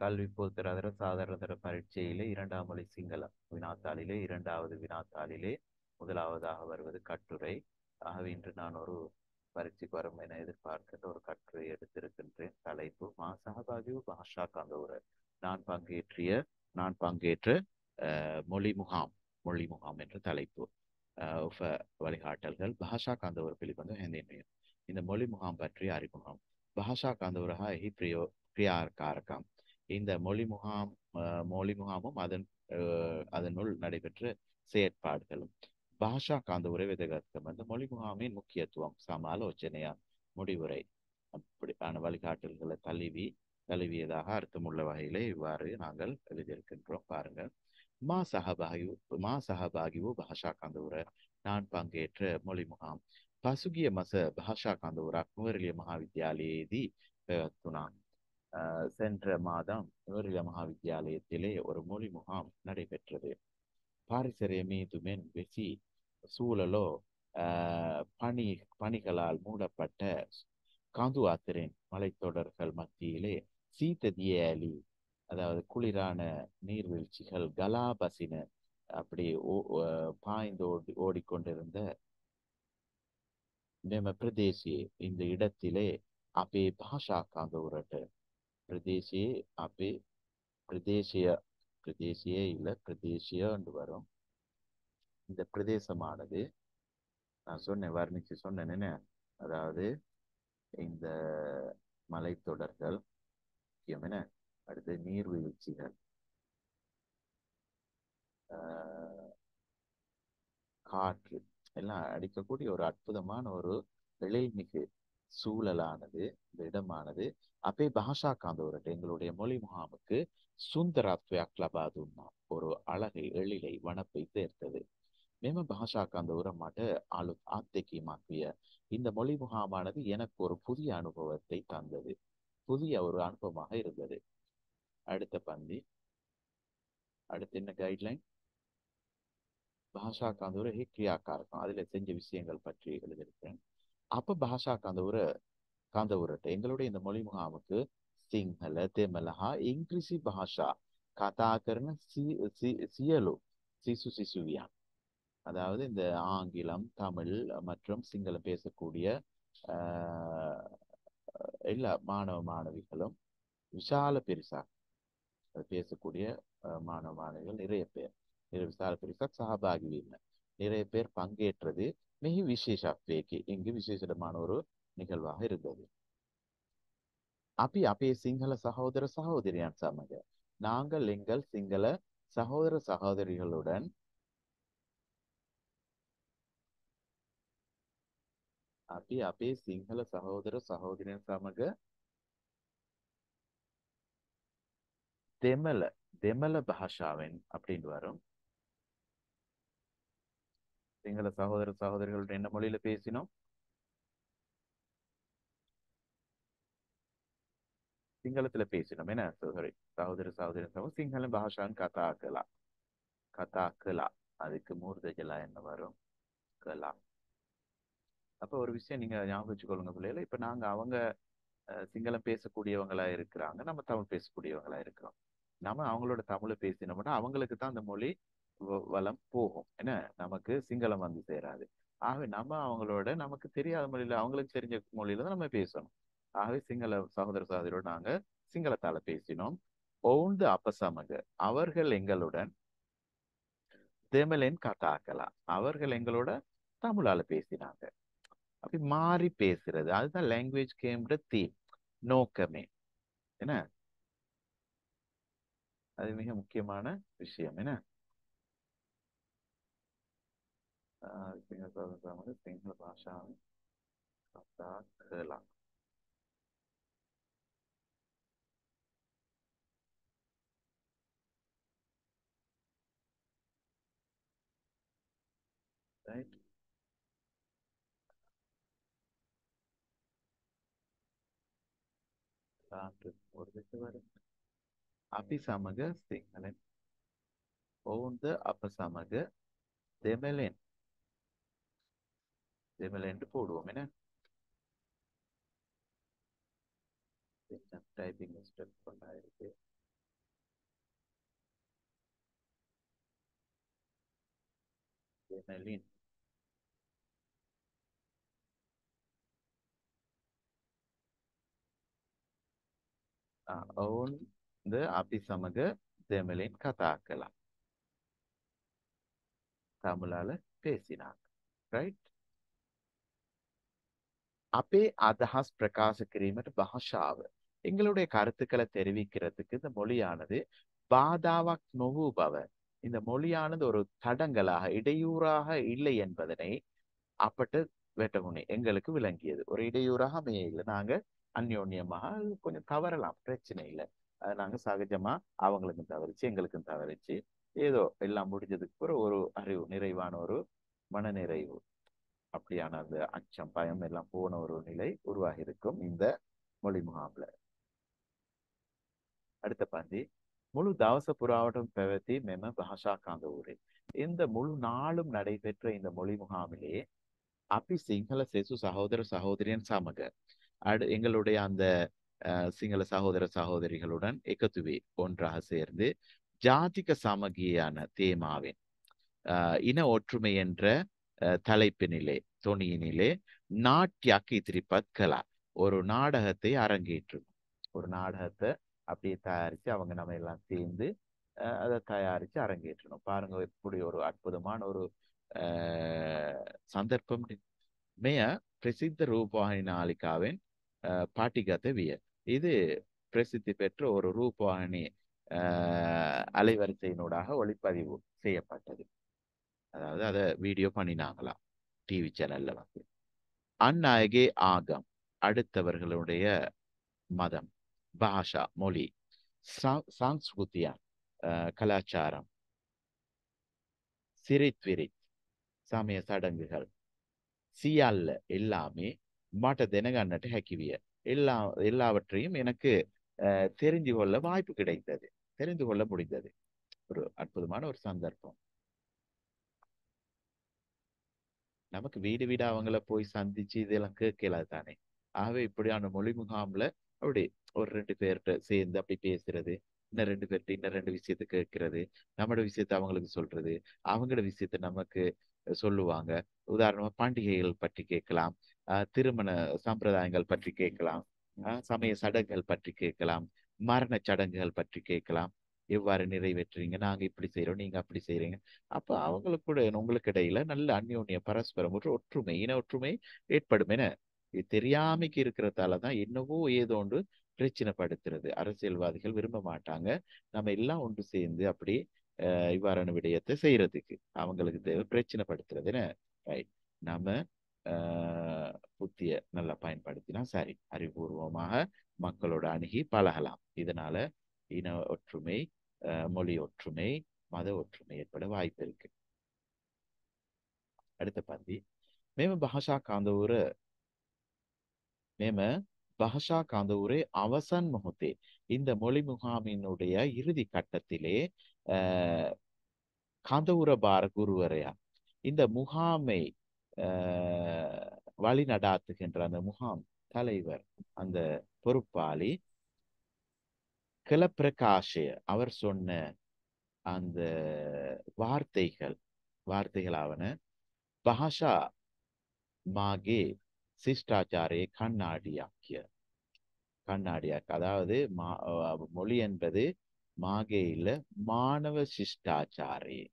கல்வி பொதுத்தராதர சாதாரணதர பரீட்சையிலே இரண்டாம் மொழி சிங்களம் வினாத்தாளிலே இரண்டாவது வினாத்தாளிலே முதலாவதாக வருவது கட்டுரை ஆகவே இன்று நான் ஒரு பரீட்சைக்கு வரும் என எதிர்பார்க்கின்ற ஒரு கட்டுரை எடுத்திருக்கின்றேன் தலைப்பு மா சகபாகி பாஷா கந்தூர நான் பங்கேற்றிய நான் பங்கேற்ற அஹ், மொழி முகாம் மொழி முகாம் என்ற தலைப்பு அஹ், உப வழிகாட்டல்கள் பாஷா காந்தவர் පිළිබඳ හැඳින්වීම. இந்த மொழி முகாம் பற்றிய அறிமுகம் பாஷா காந்தவரஹா எஹி பிரியோ பிரியாக்காரகம் இந்த மொழி முகாம் அஹ், மொழி முகாமும் அதன் அஹ், அதனுள் நடைபெற்ற செயற்பாடுகளும் பாஷா காந்தவுரை விதகத்தம் அந்த மொழி முகாமின் முக்கியத்துவம் சமாலோசனையா முடிவுரை அப்படியான வழிகாட்டல்களை தழுவி தழுவியதாக அர்த்தமுள்ள வகையிலே இவ்வாறு நாங்கள் எழுதியிருக்கின்றோம் பாருங்கள் மா சஹபாகி மா சஹபாகிவு பாஷா காந்தவுர நான் பங்கேற்ற மொழி முகாம் පසුගිය මස භාෂා කඳවුරක් නුවරඑළිය මහාවිද්‍යාලයේදී පැවැත්වුණා. அஹ், சென்ற மாதம் නුවරඑළිய மகாவித்யாலயத்திலே ஒரு மொழி முகாம் நடைபெற்றது. பாரிசரிய மீதுமென் வெசி சூழலோ அஹ், பனி பனிகளால் மூடப்பட்ட காந்து ஆத்திரின் மலைத்தொடர்கள் மத்தியிலே சீத்ததியலி அதாவது குளிரான நீர்வீழ்ச்சிகள் கலாபசின அப்படி ஓ- அஹ், பாய்ந்து ஓடி ஓடிக்கொண்டிருந்த මෙම ප්‍රදේශයේ இந்த இடத்திலே අපේ භාෂා කඳවුරට பிரதேசியே අපේ பிரதேசிய பிரதேசியே இல்ல பிரதேசிய என்று வரும் இந்த பிரதேசமானது நான் சொன்னேன் வர்ணிச்சு சொன்னேன் என்ன அதாவது இந்த மலைத்தொடர்கள் முக்கியம் என்ன அடுத்து நீர்வீழ்ச்சிகள் ஆஹ், காற்று எல்லாம் அடிக்கக்கூடிய ஒரு அற்புதமான ஒரு எழில்மிகு சூழலானது இந்த இடமானது அப்பே பாஷா காந்தவரட்டு எங்களுடைய மொழி முகாமுக்கு சுந்தரத்வයක් ලබා දුන්නා ஒரு அழகை எழிலை வனப்பை சேர்த்தது මෙම பாஷா காந்தவர මට அழுத் ஆத்திகீமாக் விய இந்த மொழி முகாமானது எனக்கு ஒரு புதிய அனுபவத்தை தந்தது புதிய ஒரு அனுபவமாக இருந்தது அடுத்த பந்தி அடுத்து என்ன கைட்லைன் பாஷா காந்தூர ஹே கிரியாக்காரகம் அதுல செஞ்ச விஷயங்கள் பற்றி எழுதியிருக்கிறேன் அப்ப பாஷா காந்தூர காந்தூரட்ட எங்களுடைய இந்த மொழி முகாமுக்கு සිංහල දෙමළ හා ඉංග්‍රීසි භාෂා කතා කරන சி- சி- සියලු சிசு சிசுவியான் அதாவது இந்த ஆங்கிலம் தமிழ் மற்றும் சிங்களம் பேசக்கூடிய ஆஹ், எல்லா மாணவ மாணவிகளும் விஷால பெருசா பேசக்கூடிய அஹ், மாணவ மாணவிகள் நிறைய பேர் நிறைய விசால பெருசா சகபாகி வீர்ன நிறைய பேர் பங்கேற்றது மிக விசேஷத்வேக்கு இங்கு விசேஷமான ஒரு நிகழ்வாக இருந்தது අපි අපේ සිංහල சகோதர சகோதரியான் சமக நாங்கள் எங்கள் சிங்கள சகோதர சகோதரிகளுடன் අපි අපේ සිංහල සහෝදර සහෝදරයන් සමග දෙමළ දෙමළ භාෂාවෙන් அப்படின்னு வரும் சிங்கள சகோதர சகோதரிகளுடன் என்ன மொழியில பேசினோம் சிங்களத்துல பேசினோம் என்ன சாரி சகோதர சகோதரி சமூகம் சிங்கள பாஷான் கதா கலா கதா கலா அதுக்கு மூர்தஜலா என்ன வரும் கலா அப்ப ஒரு விஷயம் நீங்க ஞாபகம் வச்சுக்கொள்ளுங்க பிள்ளைகள இப்ப நாங்க அவங்க அஹ், சிங்களம் பேசக்கூடியவங்களா இருக்கிறாங்க நம்ம தமிழ் பேசக்கூடியவங்களா இருக்கிறோம் நம்ம அவங்களோட தமிழை பேசினோம்னா அவங்களுக்கு தான் அந்த மொழி வ- வளம் போகும் என்ன நமக்கு சிங்களம் வந்து சேராது ஆகவே நம்ம அவங்களோட நமக்கு தெரியாத மொழியில அவங்களுக்கு தெரிஞ்ச மொழியில தான் நம்ம பேசணும் ஆகவே சிங்கள சகோதர சகோதரியோட நாங்க சிங்களத்தால பேசினோம் ஓந்து அப்பசமக அவர்கள் எங்களுடன் தெமலின் கதாக்கலா அவர்கள் எங்களோட தமிழால பேசினாங்க அப்படி மாறி பேசுறது அதுதான் லாங்குவேஜ் கேம்ன்ற தீம் நோக்கமே என்ன அது மிக முக்கியமான விஷயம் என்ன ஆஹ் சிங்கள சகோதர சகோதரி சிங்கள பாஷாவின் கதாக்கலா ரைட் ஒரு விட்டு வரும் අපි සමග සිංහලෙන් ඔවුන්ද අප සමග දෙමලෙන් දෙමලෙන්ට போடுவோம் என்ன டைப்பிங் மிஸ்டேக் பண்ணாயிருக்கு දෙමළින් ආ, ඔවුන්ද අපි සමග දෙමළින් කතා කළා. தமிழால பேசினாங்க right අපේ අදහස් பிரகாශ කිරීමට භාෂාව எங்களுடைய கருத்துக்களை தெரிவிக்கிறதுக்கு இந்த மொழியானது பாதாவாக் நொவு பவ இந்த மொழியானது ஒரு தடங்கலாக இடையூறாக இல்லை என்பதனை அப்பட்ட வெட்டமுனி எங்களுக்கு விளங்கியது ஒரு இடையூறாக அமைய இல்லை நாங்க அந்யோன்யமாக கொஞ்சம் தவறலாம் பிரச்சனை இல்லை அது நாங்க சகஜமா அவங்களுக்கும் தவறிச்சு எங்களுக்கும் தவறிச்சு ஏதோ எல்லாம் முடிஞ்சதுக்கு பிறகு ஒரு அறிவு நிறைவான ஒரு மனநிறைவு அப்படியான அந்த அச்சம் பயம் எல்லாம் போன ஒரு நிலை உருவாகி இருக்கும் இந்த மொழி முகாம்ல அடுத்த பந்தி முழு தவச புறாவட்டம் පැවති මෙම භාෂා කඳවුරේ. இந்த முழு நாளும் நடைபெற்ற இந்த மொழி முகாமிலே අපි සිංහල සෙසු සහෝදර සහෝදරියන් සමග அடு எங்களுடைய அந்த அஹ், சிங்கள சகோதர சகோதரிகளுடன் එකතුවේ ஒன்றாக சேர்ந்து ஜாதிக சமகியான தேமாவின் அஹ், இன ஒற்றுமை என்ற அஹ், தலைப்பினிலே தொனியினிலே நாட்டியாக்கு இத்திரிப்பத் கலா ஒரு நாடகத்தை அரங்கேற்றும் ஒரு நாடகத்தை அப்படியே தயாரிச்சு அவங்க நம்ம எல்லாம் சேர்ந்து அஹ், அதை தயாரிச்சு அரங்கேற்றணும் பாருங்க எப்படி ஒரு அற்புதமான ஒரு அஹ், சந்தர்ப்பம் මෙය ප්‍රසිද්ධ රූපවාහිනී නාලිකාවෙන් අ, පටිගත විය. இது பிரசித்தி பெற்ற ஒரு ரூபவாகினி அஹ், அலைவரிசையினூடாக ஒளிப்பதிவு செய்யப்பட்டது அதாவது அதை வீடியோ பண்ணினாங்களாம் டிவி சேனல்ல வந்து அந்நாயகே ஆகம் அடுத்தவர்களுடைய மதம் பாஷா மொழி சா- சாங்ஸ்கிருத்தியா அஹ், கலாச்சாரம் சிரித்விரித் சமய சடங்குகள் சியால்ல எல்லாமே மாட்ட தினகන්නට හැකිවිය எல்லா எல்லாவற்றையும் எனக்கு அஹ், தெரிந்து கொள்ள வாய்ப்பு கிடைத்தது தெரிந்து கொள்ள முடிந்தது ஒரு அற்புதமான ஒரு சந்தர்ப்பம் நமக்கு வீடு வீடா அவங்கள போய் சந்திச்சு இதெல்லாம் கேட்கல தானே ஆகவே இப்படியான மொழி முகாம்ல அப்படி ஒரு ரெண்டு பேர்கிட்ட சேர்ந்து அப்படி பேசுறது இன்னும் ரெண்டு பேர்கிட்ட இன்னும் ரெண்டு விஷயத்த கேட்கறது நம்மளோட விஷயத்த அவங்களுக்கு சொல்றது அவங்களோட விஷயத்த நமக்கு சொல்லுவாங்க உதாரணமா பண்டிகைகள் பற்றி கேட்கலாம் ஆஹ் திருமண சம்பிரதாயங்கள் பற்றி கேட்கலாம் ஆஹ் சமய சடங்குகள் பற்றி கேட்கலாம் மரண சடங்குகள் பற்றி கேட்கலாம் எவ்வாறு நிறைவேற்றுறீங்க நாங்க இப்படி செய்றோம் நீங்க அப்படி செய்றீங்க அப்ப அவங்களுக்கு கூட உங்களுக்கு இடையில நல்ல அந்யோன்ய பரஸ்பரம் ஒரு ஒற்றுமை இன ஒற்றுமை ஏற்படும் என இது தெரியாமைக்கு இருக்கிறதால தான் என்னவோ ஏதோ ஒன்று பிரச்சனைப்படுத்துறது அரசியல்வாதிகள் விரும்ப மாட்டாங்க நம்ம எல்லாம் ஒன்று சேர்ந்து அப்படி அஹ், இவ்வாறான விடயத்தை செய்யறதுக்கு அவங்களுக்கு தேவை பிரச்சனைப்படுத்துறது என்ன ரைட் நம்ம ஆஹ், புத்திய நல்லா பயன்படுத்தினா சரி அறிவுபூர்வமாக மக்களோட அணுகி பழகலாம் இதனால இன ஒற்றுமை அஹ், மொழி ஒற்றுமை மத ஒற்றுமை ஏற்பட வாய்ப்பு இருக்கு அடுத்த பந்தி மேම භාෂා කඳවුර මෙම භාෂா கந்தூரே அவசன் முகத்தே இந்த மொழி முகாமினுடைய இறுதி கட்டத்திலே அஹ், கந்தூர பார குருவரையா இந்த முகாமை அஹ், வழி நடாத்துகின்ற அந்த முகாம் தலைவர் அந்த பொறுப்பாளி கிளப்பிரகாஷய அவர் சொன்ன அந்த வார்த்தைகள் வார்த்தைகளாவன பாஷா மாகே சிஷ்டாச்சாரே கண்ணாடியாக்கிய கண்ணாடியாக்கு அதாவது மா அஹ் மொழி என்பது மாகே இல்ல மாணவ சிஷ்டாச்சாரே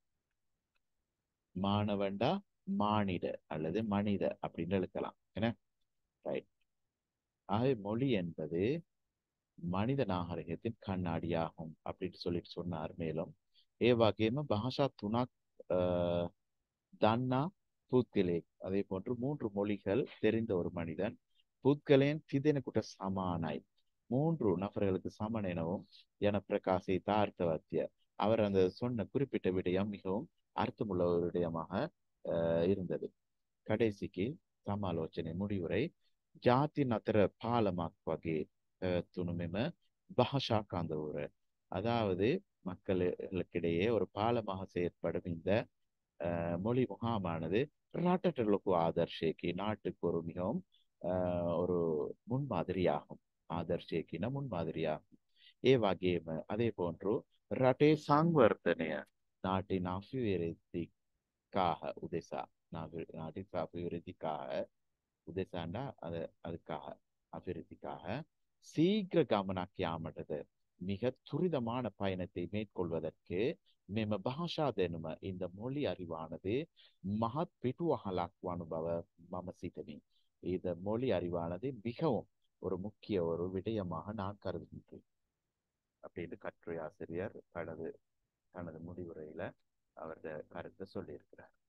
மாணவன்டா மானிட அல்லது மனித அப்படின்னு எழுக்கலாம் என்ன ரைட் ஆகவே மொழி என்பது மனித நாகரிகத்தின் கண்ணாடியாகும் அப்படின்னு சொல்லிட்டு சொன்னார் மேலும் ஏ வகையம பாஷா துணாக் அஹ், தன்னா பூத்கலே அதே போன்று மூன்று மொழிகள் தெரிந்த ஒரு மனிதன் பூத்கலேன் திதெனக்குட்ட சமானாய் மூன்று நபர்களுக்கு சமன் எனவும் என பிரகாசி தார்த்தவத்திய அவர் அந்த சொன்ன குறிப்பிட்ட விடயம் மிகவும் அர்த்தமுள்ள ஒரு விடயமாக அஹ், இருந்தது கடைசிக்கு சமாலோசனை முடிவுரை ஜாதி நத்தர பாலமாக் வகை துணுமெம பாஷா காந்தவுர அதாவது மக்களுக்கிடையே ஒரு பாலமாக செயற்படும் இந்த அஹ், மொழி முகாமானது ராட்டட்டலுக்கு ஆதர்ஷேக்கி நாட்டுக்கு ஒரு மிகவும் அஹ், ஒரு முன்மாதிரியாகும் ஆதர்ஷேக்கின முன்மாதிரியாகும் ஏ வகேம அதே போன்று ரட்டே சாங்வர்த்தனைய நாட்டின் அபிவிருத்தி அபிவிருத்திக்காக உதேசா நாடு நாட்டின் அபிவிருத்திக்காக உதேசாண்டா அது அதுக்காக அபிவிருத்திக்காக சீக்கிர கமனாக்கியாமட்டது மிக துரிதமான பயணத்தை மேற்கொள்வதற்கு මෙම භාෂා දැනුම இந்த மொழி அறிவானது மகத் பிட்டுவகலாக்கு அனுபவ மம சித்தமி இந்த மொழி அறிவானது மிகவும் ஒரு முக்கிய ஒரு விடயமாக நான் கருதுகின்றேன் அப்படின்னு கட்டுரை ஆசிரியர் தனது தனது முடிவுரையில அவரது கருத்தை சொல்லியிருக்கிறார்